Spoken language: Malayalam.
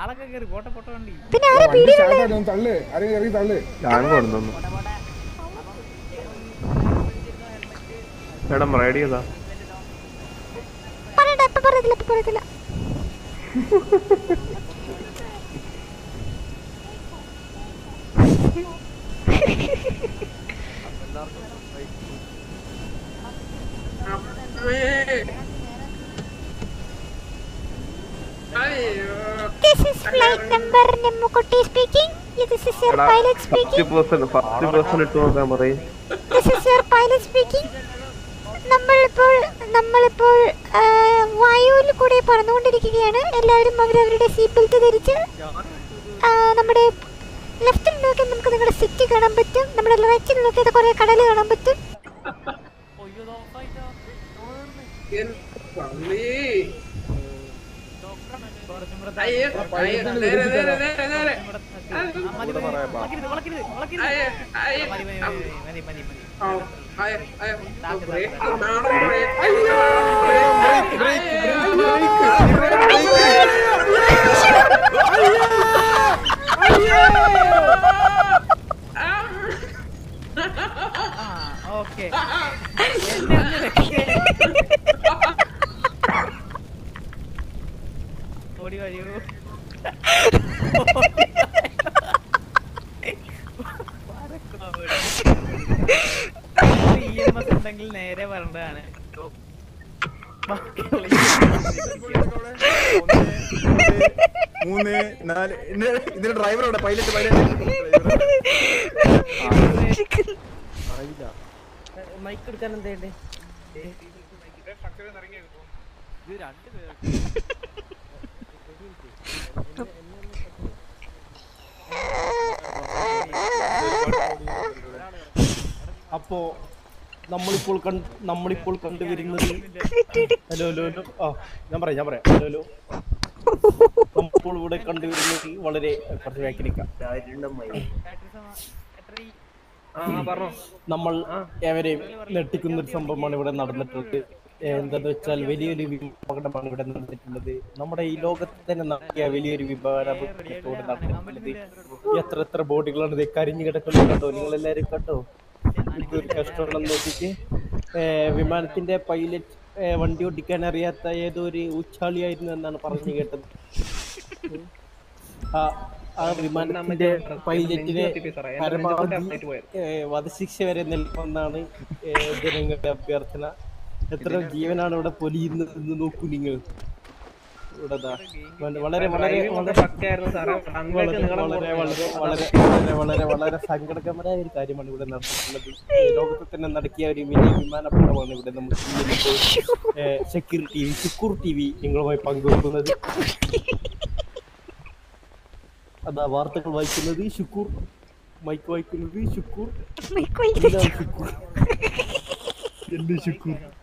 ആളൊക്കെ കേറി പോട്ടെ പോട്ടെ വണ്ടി പിന്നെ ആരാ വണ്ടി പീടിയിലുള്ള സ്റ്റാർട്ട് ആക്കി തള്ളു ആരെങ്കിലും ഇറങ്ങി തള്ളു ഞാൻ കൊണ്ടുവന്നു മേഡം റൈഡ് ചെയ്താ പറയണ്ട ഇപ്പൊ പറയത്തില്ല ഇപ്പൊ പറയത്തില്ല This is flight number Nemmukutti speaking. This is your pilot first speaking. Person first person ഇട്ട് നോക്കാൻ പറയും This is your pilot speaking. നമ്മളിപ്പോൾ നമ്മളിപ്പോൾ ആ, വായുവിൽ കൂടെ പറന്നുകൊണ്ടിരിക്കുകയാണ് എല്ലാവരും അവരവരുടെ സീറ്റ് ബെൽറ്റ് ധരിച്ച് ആ, നമ്മുടെ ലെഫ്റ്റിൽ നോക്കി നമുക്ക് നിങ്ങളുടെ സിറ്റി കാണാൻ പറ്റും നമ്മുടെ റൈറ്റിൽ നോക്കിയത് കുറെ കടൽ കാണാൻ പറ്റും അയ്യോ അയ്യോ നേരെ നേരെ നേരെ നേരെ വളക്കരുത് വളക്കരുത് വളക്കരുത് അയ്യോ അയ്യോ മതി മതി മതി മതി മതി മതി ആ, അയ്യോ അയ്യോ ബ്രേക്ക് നാടൻ ബ്രേക്ക് അയ്യോ ആ ഓക്കെ എന്നെ ഒന്ന് വെക്കേ ഓടി വരൂ ഇ എം എസ് ഉണ്ടെങ്കിൽ നേരെ വരേണ്ടതാണ് ബാക്കിയുള്ള മൂന്ന് നാല് ഇതിന്റെ- ഇതിന്റെ ഡ്രൈവർ അവിടെ പൈലറ്റ് പൈലറ്റ് മൈക്ക് എടുക്കാൻ എന്തേണ്ടേ അപ്പോ നമ്മളിപ്പോൾ കണ്ട് നമ്മളിപ്പോൾ കണ്ടുവരുന്നത് ഹലോ ഹലോ ഹലോ ആ ഞാൻ പറയാം ഞാൻ പറയാം ഹലോ ഹലോ നമ്മളിപ്പോൾ ഇവിടെ കണ്ടുവരുന്നത് വളരെ കുറച്ച് വ്യാഖ്യാനിക്കാം നമ്മൾ ഏവരെയും ഞെട്ടിക്കുന്ന ഒരു സംഭവമാണ് ഇവിടെ നടന്നിട്ടുള്ളത് ഏഹ് എന്താന്ന് വെച്ചാൽ വലിയൊരു വിമാനമാണ് ഇവിടെ നടന്നിട്ടുള്ളത് നമ്മുടെ ഈ ലോകത്ത് തന്നെ നടത്തിയ വലിയൊരു വിമാനത്തോട് നടന്നിട്ടുള്ളത് എത്ര എത്ര ബോഡികളാണ് ഇത് കരിഞ്ഞു കിടക്കുന്നത് കണ്ടോ നിങ്ങൾ എല്ലാവരും കണ്ടോ ഇതൊരു കഷ്ടമാണെന്ന് നോക്കിക്ക് ഏഹ് വിമാനത്തിന്റെ പൈലറ്റ് വണ്ടി ഓടിക്കാൻ അറിയാത്ത ഏതോ ഒരു ഉച്ചാളിയായിരുന്നു എന്നാണ് പറഞ്ഞു കേട്ടത് ആ ആ വിമാനത്തിന്റെ പൈലറ്റിനെ പരമാവധി ഏഹ് വധശിക്ഷ വരെ നൽകുമെന്നാണ് ഏഹ് ജനങ്ങളുടെ അഭ്യർത്ഥന എത്ര ജീവനാണ് ഇവിടെ പൊലിയുന്നത് എന്ന് നോക്കൂ നിങ്ങൾ ഇവിടെ ദാ വളരെ വളരെ വളരെ വളരെ വളരെ വളരെ വളരെ വളരെ വളരെ വളരെ സങ്കടകരമായ ഒരു കാര്യമാണ് ഇവിടെ നടന്നിട്ടുള്ളത് ഈ ലോകത്തിൽ തന്നെ നടക്കിയ ഒരു വലിയ വിമാനപ്പടമാണ് ഇവിടെ നമുക്ക് secure T V Sukkur T V നിങ്ങളുമായി പങ്കുവെക്കുന്നത് അതാ വാർത്തകൾ വായിക്കുന്നത് ശുക്കൂർ മൈക്ക് വായിക്കുന്നത് ശുക്കൂർ മൈക്ക് വായിക്കുന്നത് ശുക്കൂർ എന്റെ ശുക്കൂർ